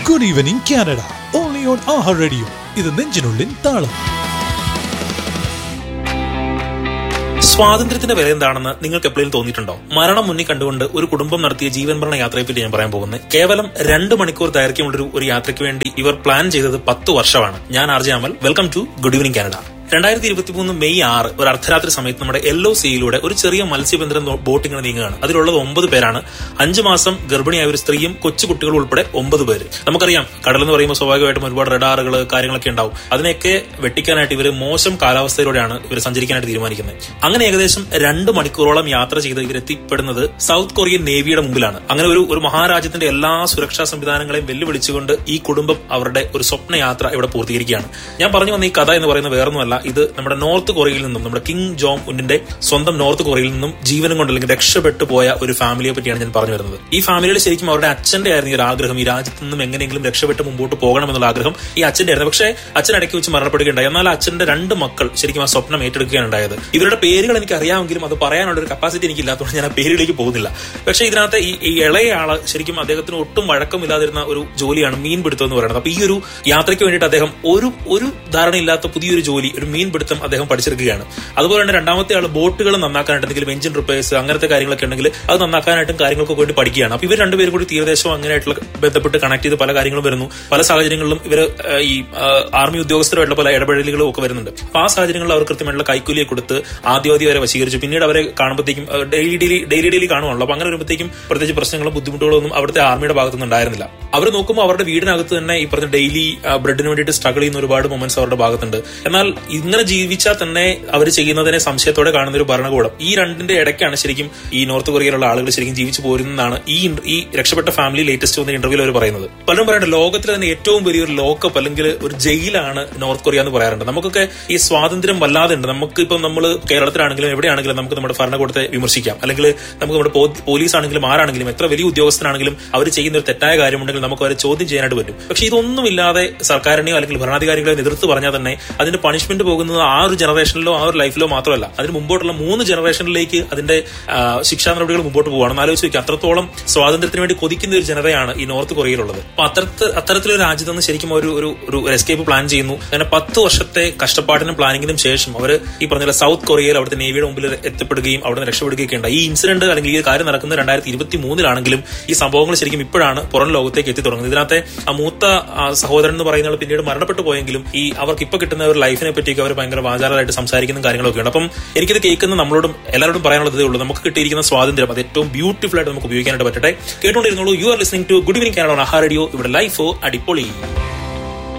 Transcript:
good evening Canada only on Aaha radio ഇത് നെഞ്ചിനുള്ളിൻ താളം സ്വാതന്ത്ര്യത്തിന്റെ വില എന്താണെന്ന് നിങ്ങൾക്ക് എപ്പോഴും തോന്നിയിട്ടുണ്ടോ മരണം മുന്നിൽ കണ്ടുകൊണ്ട് ഒരു കുടുംബം നടത്തിയ ജീവൻ മരണ യാത്രയെ പറ്റി ഞാൻ പറയാൻ പോകുന്നത് കേവലം രണ്ട് മണിക്കൂർ ദൈർഘ്യമുള്ള ഒരു- ഒരു യാത്രയ്ക്ക് വേണ്ടി ഇവർ പ്ലാൻ ചെയ്തത് പത്ത് വർഷമാണ് ഞാൻ RJ Amal welcome to good evening Canada രണ്ടായിരത്തി ഇരുപത്തി മൂന്ന് മെയ് ആറ് ഒരു അർദ്ധരാത്രി സമയത്ത് നമ്മുടെ എൽ ഒ സിയിലൂടെ ഒരു ചെറിയ മത്സ്യബന്ധന ബോട്ട് ഇങ്ങനെ നീങ്ങുകയാണ് അതിലുള്ളത് ഒമ്പത് പേരാണ് അഞ്ചു മാസം ഗർഭിണിയായ ഒരു സ്ത്രീയും കൊച്ചുകുട്ടികളും ഉൾപ്പെടെ ഒമ്പത് പേര് നമുക്കറിയാം കടൽ എന്ന് പറയുമ്പോൾ സ്വാഭാവികമായിട്ടും ഒരുപാട് റഡാറുകൾ കാര്യങ്ങളൊക്കെ ഉണ്ടാവും അതിനെയൊക്കെ വെട്ടിക്കാനായിട്ട് ഇവർ മോശം കാലാവസ്ഥയിലൂടെയാണ് ഇവർ സഞ്ചരിക്കാനായിട്ട് തീരുമാനിക്കുന്നത് അങ്ങനെ ഏകദേശം രണ്ട് മണിക്കൂറോളം യാത്ര ചെയ്ത് ഇവരെത്തിപ്പെടുന്നത് സൗത്ത് കൊറിയൻ നേവിയുടെ മുമ്പിലാണ് അങ്ങനെ ഒരു ഒരു മഹാരാജ്യത്തിന്റെ എല്ലാ സുരക്ഷാ സംവിധാനങ്ങളെയും വെല്ലുവിളിച്ചുകൊണ്ട് ഈ കുടുംബം അവരുടെ ഒരു സ്വപ്ന യാത്ര ഇവിടെ പൂർത്തീകരിക്കുകയാണ് ഞാൻ പറഞ്ഞു വന്ന ഈ കഥ എന്ന് പറയുന്നത് വേറൊന്നുമല്ല ഇത് നമ്മുടെ നോർത്ത് കൊറിയയിൽ നിന്നും നമ്മുടെ കിങ് ജോങ് ഉന്നിന്റെ സ്വന്തം നോർത്ത് കൊറിയയിൽ നിന്നും ജീവനും കൊണ്ട് അല്ലെങ്കിൽ രക്ഷപ്പെട്ടു പോയ ഒരു ഫാമിലിയെ പറ്റിയാണ് ഞാൻ പറഞ്ഞു വരുന്നത് ഈ ഫാമിലിയിൽ ശരിക്കും അവരുടെ അച്ഛന്റെ ആയിരുന്നു ഈ ഒരു ആഗ്രഹം ഈ രാജ്യത്ത് നിന്നും എങ്ങനെയെങ്കിലും രക്ഷപ്പെട്ട് മുമ്പോട്ട് പോകണം എന്നുള്ള ആഗ്രഹം ഈ അച്ഛന്റെ ആയിരുന്നു പക്ഷേ അച്ഛൻ ഇടയ്ക്ക് വെച്ച് മരണപ്പെടുകയുണ്ടായി എന്നാൽ അച്ഛന്റെ രണ്ട് മക്കൾ ശരിക്കും ആ സ്വപ്നം ഏറ്റെടുക്കുകയാണ് ഉണ്ടായത് ഇവരുടെ പേരുകൾ എനിക്ക് അറിയാമെങ്കിലും അത് പറയാനുള്ള ഒരു കപ്പാസിറ്റി എനിക്ക് ഇല്ലാത്തതുകൊണ്ട് ഞാൻ ആ പേരിലേക്ക് പോകുന്നില്ല പക്ഷേ ഇതിനകത്ത് ഈ ഈ ഇളയ ആള് ശരിക്കും അദ്ദേഹത്തിന് ഒട്ടും വഴക്കമില്ലാതിരുന്ന ഒരു ജോലിയാണ് മീൻ പിടുത്തം എന്ന് പറയുന്നത് അപ്പൊ ഈ ഒരു യാത്രയ്ക്ക് വേണ്ടിയിട്ട് അദ്ദേഹം ഒരു ഒരു ധാരണയില്ലാത്ത പുതിയൊരു ജോലി ഒരു മീൻ പിടുത്തം അദ്ദേഹം പഠിച്ചെടുക്കുകയാണ് അതുപോലെ തന്നെ രണ്ടാമത്തെ ആൾ ബോട്ടുകൾ നന്നാക്കാനായിട്ട് എന്തെങ്കിലും എഞ്ചിൻ റിപ്പയേഴ്സ് അങ്ങനത്തെ കാര്യങ്ങളൊക്കെ ഉണ്ടെങ്കിൽ അത് നന്നാക്കാനായിട്ടും കാര്യങ്ങൾക്കൊക്കെ വേണ്ടി പഠിക്കുകയാണ് അപ്പൊ ഇവർ രണ്ടുപേരും കൂടി തീരദേശവും അങ്ങനെയായിട്ടുള്ള ബന്ധപ്പെട്ട് കണക്ട് ചെയ്ത് പല കാര്യങ്ങളും വരുന്നു പല സാഹചര്യങ്ങളിലും ഇവർ ഈ ആ, ആർമി ഉദ്യോഗസ്ഥരുമായിട്ടുള്ള പല ഇടപെടലുകളും ഒക്കെ വരുന്നുണ്ട് അപ്പൊ ആ സാഹചര്യങ്ങളിൽ അവർ കൃത്യമായിട്ടുള്ള കൈക്കൂലിയെ കൊടുത്ത് ആദ്യവാദി വരെ വശീകരിച്ചു പിന്നീട് അവരെ കാണുമ്പോഴത്തേക്കും ഡെയിലി ഡെയിലി ഡെയിലി ഡെയിലി കാണുവാണല്ലോ അപ്പൊ അങ്ങനെ വരുമ്പോഴത്തേക്കും പ്രത്യേകിച്ച് പ്രശ്നങ്ങളും ബുദ്ധിമുട്ടുകളും ഒന്നും അവിടുത്തെ ആർമിയുടെ ഭാഗത്തുനിന്ന് ഉണ്ടായിരുന്നില്ല അവർ നോക്കുമ്പോൾ അവരുടെ വീടിനകത്ത് തന്നെ ഈ പറഞ്ഞ ഡെയിലി ബ്രെഡിന് വേണ്ടിയിട്ട് സ്ട്രഗിൾ ചെയ്യുന്ന ഒരുപാട് മൊമെന്റ്സ് അവരുടെ ഭാഗത്തുണ്ട് എന്നാൽ ഇങ്ങനെ ജീവിച്ചാൽ തന്നെ അവർ ചെയ്യുന്നതിനെ സംശയത്തോടെ കാണുന്ന ഒരു ഭരണകൂടം ഈ രണ്ടിന്റെ ഇടയ്ക്കാണ് ശരിക്കും ഈ നോർത്ത് കൊറിയയിലുള്ള ആളുകൾ ശരിക്കും ജീവിച്ചു പോരുന്നതാണ് ഈ ഇൻ- ഈ രക്ഷപ്പെട്ട ഫാമിലി ലേറ്റസ്റ്റ് വന്ന ഇന്റർവ്യൂവിൽ അവർ പറയുന്നത് പലരും പറയുന്നത് ലോകത്തിലെ തന്നെ ഏറ്റവും വലിയൊരു ലോക്കപ്പ് അല്ലെങ്കിൽ ഒരു ജയിലാണ് നോർത്ത് കൊറിയ എന്ന് പറയാറുണ്ട് നമുക്കൊക്കെ ഈ സ്വാതന്ത്ര്യം വല്ലാതെ ഉണ്ട് നമുക്ക് ഇപ്പം നമ്മൾ കേരളത്തിലാണെങ്കിലും എവിടെയാണെങ്കിലും നമുക്ക് നമ്മുടെ ഭരണകൂടത്തെ വിമർശിക്കാം അല്ലെങ്കിൽ നമുക്ക് നമ്മുടെ പോ- പോലീസ് ആണെങ്കിലും ആരാണെങ്കിലും എത്ര വലിയ ഉദ്യോഗസ്ഥനാണെങ്കിലും അവർ ചെയ്യുന്ന ഒരു തെറ്റായ കാര്യമുണ്ടെങ്കിൽ നമുക്ക് അവരെ ചോദ്യം ചെയ്യാനായിട്ട് പറ്റും പക്ഷെ ഇതൊന്നുമില്ലാതെ സർക്കാരിനെയോ അല്ലെങ്കിൽ ഭരണാധികാരികളെയോ എതിർത്ത് പറഞ്ഞാൽ തന്നെ അതിന്റെ പണിഷ്മെന്റ് പോകുന്നത് ആ ഒരു ജനറേഷനിലോ ആ ഒരു ലൈഫിലോ മാത്രമല്ല അതിന് മുമ്പോട്ടുള്ള മൂന്ന് ജനറേഷനിലേക്ക് അതിന്റെ ആ, ശിക്ഷാ നടപടികൾ മുമ്പോട്ട് പോവുകയാണ് ആലോചിച്ച് നോക്കുക അത്രത്തോളം സ്വാതന്ത്ര്യത്തിന് വേണ്ടി കൊതിക്കുന്ന ഒരു ജനതയാണ് ഈ നോർത്ത് കൊറിയയിലുള്ളത് അപ്പൊ അത്തരത്ത് അത്തരത്തിലൊരു രാജ്യത്ത് നിന്ന് ശരിക്കും ഒരു ഒരു ഒരു എസ്കേപ്പ് പ്ലാൻ ചെയ്യുന്നു അങ്ങനെ പത്ത് വർഷത്തെ കഷ്ടപ്പാടിനും പ്ലാനിങ്ങിനും ശേഷം അവർ ഈ പറഞ്ഞ പോലെ സൗത്ത് കൊറിയയിൽ അവിടുത്തെ നേവിയുടെ മുമ്പിൽ എത്തപ്പെടുകയും അവിടെ നിന്ന് രക്ഷപ്പെടുകയൊക്കെ ഉണ്ടായി ഈ ഇൻസിഡന്റ് അല്ലെങ്കിൽ ഈ കാര്യം നടക്കുന്നത് രണ്ടായിരത്തി ഇരുപത്തി മൂന്നിലാണെങ്കിലും ഈ സംഭവങ്ങൾ ശരിക്കും ഇപ്പോഴാണ് പുറം ലോകത്തേക്ക് എത്തി തുടങ്ങുന്നത് ഇതിനകത്തെ ആ മൂത്ത ആ, സഹോദരൻ എന്ന് പറയുന്ന ആൾ പിന്നീട് മരണപ്പെട്ടു പോയെങ്കിലും ഈ അവർക്ക് ഇപ്പൊ കിട്ടുന്ന ഒരു ലൈഫിനെ പറ്റിയൊക്കെ അവർ ഭയങ്കര വാചാലരായിട്ട് സംസാരിക്കുന്ന കാര്യങ്ങളൊക്കെ ഉണ്ട് അപ്പം എനിക്കിത് കേൾക്കുന്ന നമ്മളോടും എല്ലാവരോടും പറയാനുള്ളതേ ഉള്ളൂ നമുക്ക് കിട്ടിയിരിക്കുന്ന സ്വാതന്ത്ര്യം അത് ഏറ്റവും ബ്യൂട്ടിഫുൾ ആയിട്ട് നമുക്ക് ഉപയോഗിക്കാനായിട്ട് പറ്റട്ടെ കേട്ടുകൊണ്ടിരുന്നുള്ളൂ you are listening to good evening Canada Aaha radio ഇവിടെ ലൈഫോ അടിപൊളി